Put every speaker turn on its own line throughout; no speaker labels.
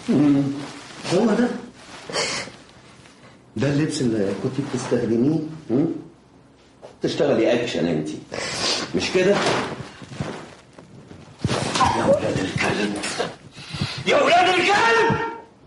هو ده ده اللبس اللي كنت بتستخدميه مم؟ تشتغلي اكشن انت مش كده يا ولاد الكلب يا ولاد الكلب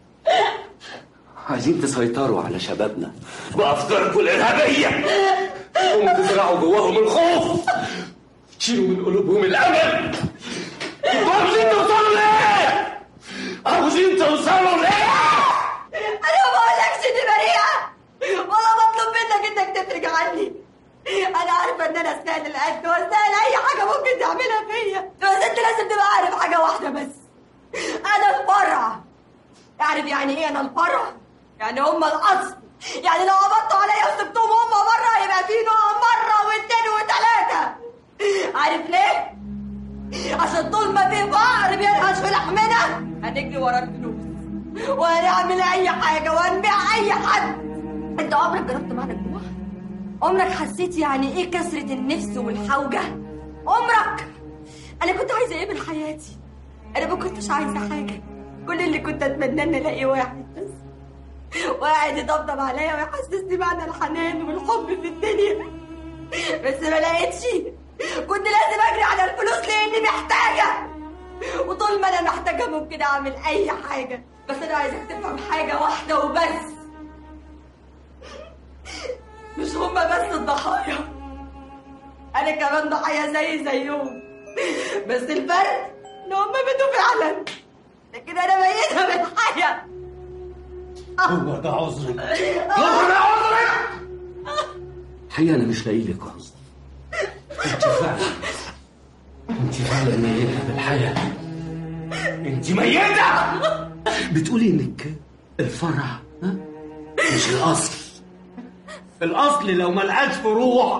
عايزين تسيطروا على شبابنا بافكاركم الارهابيه قوموا تزرعوا جواهم الخوف تشيلوا من قلوبهم الامل انتوا عاوزين توصلوا ليه؟ عاوزين توصلوا ليه؟
انا ما بقولكش اني بريئه ولا بطلب منك انك تفرج عني انا عارفه ان انا استاهل القد واستاهل اي حاجه ممكن تعملها فيا بس انت لازم تبقى عارف حاجه واحده بس انا الفرع عارف يعني ايه انا الفرع يعني هم الاصل يعني لو قبضتوا عليا وسبتهم هم بره يبقى في نوع مره واثنين وثلاثه عارف ليه؟ عشان طول ما في فقر بيرهش في لحمنا هنجري ورا الفلوس وهنعمل اي حاجه وهنبيع اي حد انت عمرك جربت معنى الجوع عمرك حسيت يعني ايه كسرة النفس والحوجة عمرك انا كنت عايزة ايه من حياتي انا ما كنتش عايزة حاجة كل اللي كنت اتمنى ان الاقي واحد بس واحد يطبطب عليا ويحسسني معنى الحنان والحب في الدنيا بس ما لقيتش كنت لازم اجري على الفلوس لاني محتاجة وطول ما انا محتاجة ممكن اعمل اي حاجة بس انا عايزك تفهم حاجة واحدة وبس مش هما بس الضحايا انا كمان ضحايا زي زيهم بس الفرق ان هما ماتوا فعلا لكن انا ميتة بالحياة
هو ده عذرك هو ده عذرك حقيقة أنا مش لاقي لك عذر أنت فعلا أنت فعلا ميتة بالحياة أنت ميتة بتقولي إنك الفرع ها؟ مش الأصل الأصل لو ملقاش فروع